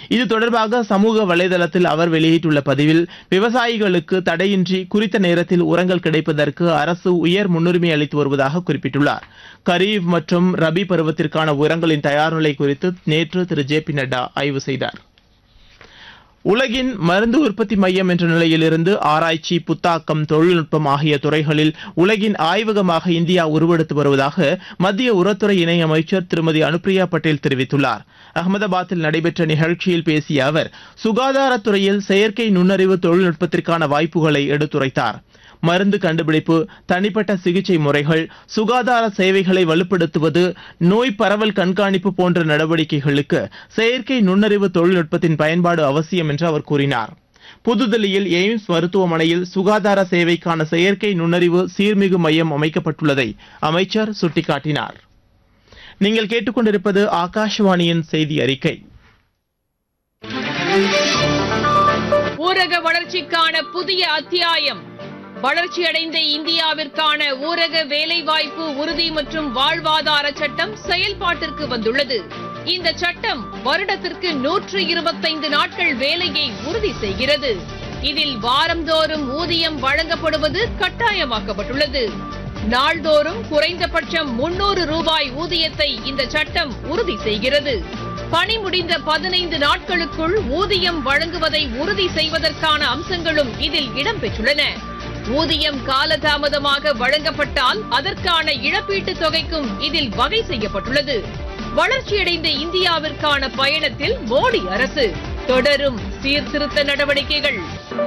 இது தொடர்பாக சமூக வலைதளத்தில் அவர் வெளியிட்டுள்ள பதிவில் விவசாயிகளுக்கு தடையின்றி குறித்த நேரத்தில் உரங்கள் கிடைப்பதற்கு அரசு உயர் முன்னுரிமை அளித்து வருவதாக குறிப்பிட்டுள்ளார் கரீப் மற்றும் ரபி பருவத்திற்கான உரங்களின் தயார் நிலை குறித்து நேற்று திரு ஜே பி நட்டா ஆய்வு செய்தார் உலகின் மருந்து உற்பத்தி மையம் என்ற நிலையிலிருந்து ஆராய்ச்சி புத்தாக்கம் தொழில்நுட்பம் ஆகிய துறைகளில் உலகின் ஆய்வகமாக இந்தியா உருவெடுத்து வருவதாக மத்திய உரத்துறை இணையமைச்சர் திருமதி அனுப்பிரியா பட்டேல் தெரிவித்துள்ளார் அகமதாபாத்தில் நடைபெற்ற நிகழ்ச்சியில் பேசிய அவர் சுகாதாரத்துறையில் செயற்கை நுண்ணறிவு தொழில்நுட்பத்திற்கான வாய்ப்புகளை எடுத்துரைத்தார் மருந்து கண்டுபிடிப்பு தனிப்பட்ட சிகிச்சை முறைகள் சுகாதார சேவைகளை வலுப்படுத்துவது நோய் பரவல் கண்காணிப்பு போன்ற நடவடிக்கைகளுக்கு செயற்கை நுண்ணறிவு தொழில்நுட்பத்தின் பயன்பாடு அவசியம் என்று அவர் கூறினார் புதுதில்லியில் எய்ம்ஸ் மருத்துவமனையில் சுகாதார சேவைக்கான செயற்கை நுண்ணறிவு சீர்மிகு மையம் அமைக்கப்பட்டுள்ளதை அமைச்சர் சுட்டிக்காட்டினார் நீங்கள் கேட்டுக்கொண்டிருப்பது ஆகாஷவாணியின் செய்தி அறிக்கை ஊரக வளர்ச்சிக்கான புதிய அத்தியாயம் வளர்ச்சியடைந்த இந்தியாவிற்கான ஊரக வேலைவாய்ப்பு உறுதி மற்றும் வாழ்வாதார சட்டம் செயல்பாட்டிற்கு வந்துள்ளது இந்த சட்டம் வருடத்திற்கு நூற்று இருபத்தைந்து நாட்கள் வேலையை உறுதி செய்கிறது இதில் வாரந்தோறும் ஊதியம் வழங்கப்படுவது கட்டாயமாக்கப்பட்டுள்ளது நாள்தோறும் குறைந்தபட்சம் முன்னூறு ரூபாய் ஊதியத்தை இந்த சட்டம் உறுதி செய்கிறது பணி முடிந்த பதினைந்து நாட்களுக்குள் ஊதியம் வழங்குவதை உறுதி செய்வதற்கான அம்சங்களும் இதில் இடம்பெற்றுள்ளன ஊதியம் காலதாமதமாக வழங்கப்பட்டால் அதற்கான இழப்பீட்டுத் தொகைக்கும் இதில் வகை செய்யப்பட்டுள்ளது வளர்ச்சியடைந்த இந்தியாவிற்கான பயணத்தில் மோடி அரசு தொடரும் சீர்திருத்த நடவடிக்கைகள்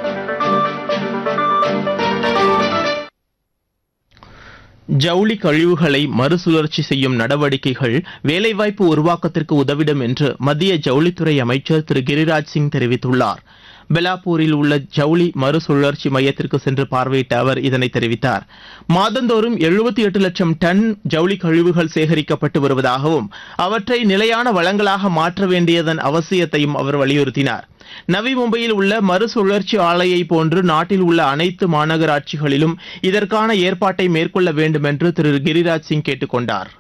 ஜவுளி கழிவுகளை மறுசுழற்சி செய்யும் நடவடிக்கைகள் வேலைவாய்ப்பு உருவாக்கத்திற்கு உதவிடும் என்று மத்திய ஜவுளித்துறை அமைச்சர் திரு கிரிராஜ் சிங் தெரிவித்துள்ளார் பெலாப்பூரில் உள்ள ஜவுளி மறுசுழற்சி மையத்திற்கு சென்று பார்வையிட்ட அவர் இதனை தெரிவித்தார் மாதந்தோறும் எழுபத்தி எட்டு லட்சம் டன் ஜவுளி கழிவுகள் சேகரிக்கப்பட்டு வருவதாகவும் அவற்றை நிலையான வளங்களாக மாற்ற வேண்டியதன் அவசியத்தையும் அவர் வலியுறுத்தினார் நவி மும்பையில் உள்ள மறுசுழற்சி ஆலையை போன்று நாட்டில் உள்ள அனைத்து மாநகராட்சிகளிலும் இதற்கான ஏற்பாட்டை மேற்கொள்ள வேண்டும் என்று திரு கிரிராஜ் சிங் கேட்டுக் கொண்டார்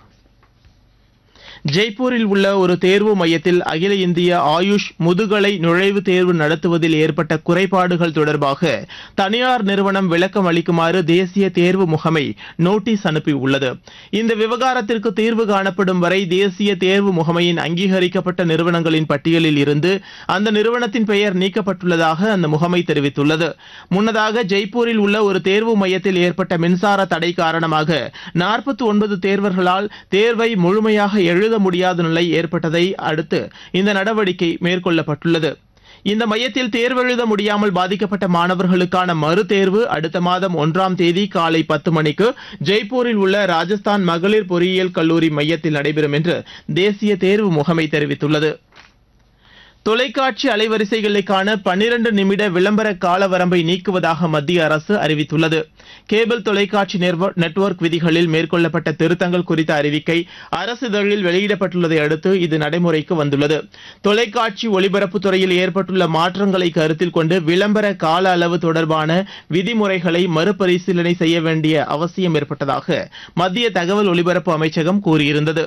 ஜெய்ப்பூரில் உள்ள ஒரு தேர்வு மையத்தில் அகில இந்திய ஆயுஷ் முதுகலை நுழைவுத் தேர்வு நடத்துவதில் ஏற்பட்ட குறைபாடுகள் தொடர்பாக தனியார் நிறுவனம் விளக்கம் அளிக்குமாறு தேசிய தேர்வு முகமை நோட்டீஸ் அனுப்பியுள்ளது இந்த விவகாரத்திற்கு தீர்வு காணப்படும் வரை தேசிய தேர்வு முகமையின் அங்கீகரிக்கப்பட்ட நிறுவனங்களின் பட்டியலில் இருந்து அந்த நிறுவனத்தின் பெயர் நீக்கப்பட்டுள்ளதாக அந்த முகமை தெரிவித்துள்ளது முன்னதாக ஜெய்ப்பூரில் உள்ள ஒரு தேர்வு மையத்தில் ஏற்பட்ட மின்சார தடை காரணமாக நாற்பத்தி ஒன்பது தேர்வர்களால் தேர்வை முழுமையாக எழுத முடியாத நிலை ஏற்பட்டதை அடுத்து இந்த நடவடிக்கை மேற்கொள்ளப்பட்டுள்ளது இந்த மையத்தில் தேர்வெழுத முடியாமல் பாதிக்கப்பட்ட மாணவர்களுக்கான மறுதேர்வு அடுத்த மாதம் ஒன்றாம் தேதி காலை பத்து மணிக்கு ஜெய்ப்பூரில் உள்ள ராஜஸ்தான் மகளிர் பொறியியல் கல்லூரி மையத்தில் நடைபெறும் என்று தேசிய தேர்வு முகமை தெரிவித்துள்ளது தொலைக்காட்சி அலைவரிசைகளுக்கான பன்னிரண்டு நிமிட விளம்பர கால வரம்பை நீக்குவதாக மத்திய அரசு அறிவித்துள்ளது கேபிள் தொலைக்காட்சி நெட்வொர்க் விதிகளில் மேற்கொள்ளப்பட்ட திருத்தங்கள் குறித்த அறிவிக்கை அரசிதழில் வெளியிடப்பட்டுள்ளதை அடுத்து இது நடைமுறைக்கு வந்துள்ளது தொலைக்காட்சி ஒளிபரப்புத் துறையில் ஏற்பட்டுள்ள மாற்றங்களை கருத்தில் கொண்டு விளம்பர கால அளவு தொடர்பான விதிமுறைகளை மறுபரிசீலனை செய்ய வேண்டிய அவசியம் ஏற்பட்டதாக மத்திய தகவல் ஒலிபரப்பு அமைச்சகம் கூறியிருந்தது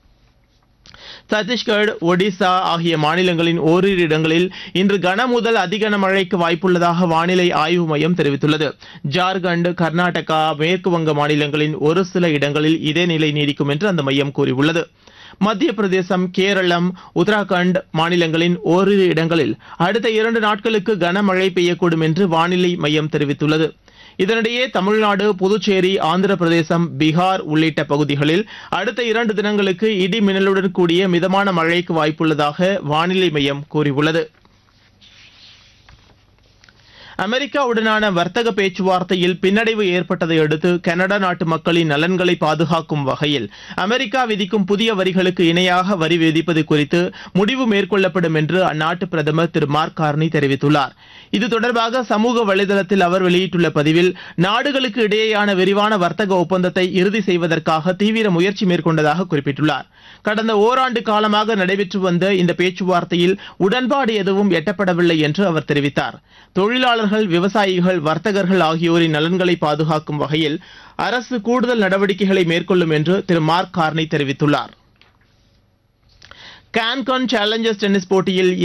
சத்தீஸ்கர் ஒடிசா ஆகிய மாநிலங்களின் ஓரிரு இடங்களில் இன்று கன முதல் அதி கனமழைக்கு வாய்ப்புள்ளதாக வானிலை ஆய்வு மையம் தெரிவித்துள்ளது ஜார்க்கண்ட் கர்நாடகா மேற்கு வங்க மாநிலங்களின் ஒரு சில இடங்களில் இதே நிலை நீடிக்கும் என்று அந்த மையம் கூறியுள்ளது மத்திய பிரதேசம் கேரளம் உத்தராகண்ட் மாநிலங்களின் ஓரிரு இடங்களில் அடுத்த இரண்டு நாட்களுக்கு கனமழை பெய்யக்கூடும் என்று வானிலை மையம் தெரிவித்துள்ளது இதனிடையே தமிழ்நாடு புதுச்சேரி ஆந்திர பிரதேசம் பீகார் உள்ளிட்ட பகுதிகளில் அடுத்த இரண்டு தினங்களுக்கு இடி மின்னலுடன் கூடிய மிதமான மழைக்கு வாய்ப்புள்ளதாக வானிலை மையம் கூறியுள்ளது அமெரிக்காவுடனான வர்த்தக பேச்சுவார்த்தையில் பின்னடைவு ஏற்பட்டதை அடுத்து கனடா நாட்டு மக்களின் நலன்களை பாதுகாக்கும் வகையில் அமெரிக்கா விதிக்கும் புதிய வரிகளுக்கு இணையாக வரி விதிப்பது குறித்து முடிவு மேற்கொள்ளப்படும் என்று அந்நாட்டு பிரதமர் திரு மார்க் கார்னி தெரிவித்துள்ளார் இது தொடர்பாக சமூக வலைதளத்தில் அவர் வெளியிட்டுள்ள பதிவில் நாடுகளுக்கு இடையேயான விரிவான வர்த்தக ஒப்பந்தத்தை இறுதி செய்வதற்காக தீவிர முயற்சி மேற்கொண்டதாக குறிப்பிட்டுள்ளார் கடந்த ஓராண்டு காலமாக நடைபெற்று வந்த இந்த பேச்சுவார்த்தையில் உடன்பாடு எதுவும் எட்டப்படவில்லை என்று அவர் தெரிவித்தார் தொழிலாளர்கள் விவசாயிகள் வர்த்தகர்கள் ஆகியோரின் நலன்களை பாதுகாக்கும் வகையில் அரசு கூடுதல் நடவடிக்கைகளை மேற்கொள்ளும் என்று திரு மார்க் கார்னி தெரிவித்துள்ளார் கான்கான் சேலஞ்சர்ஸ் டென்னிஸ் போட்டியில்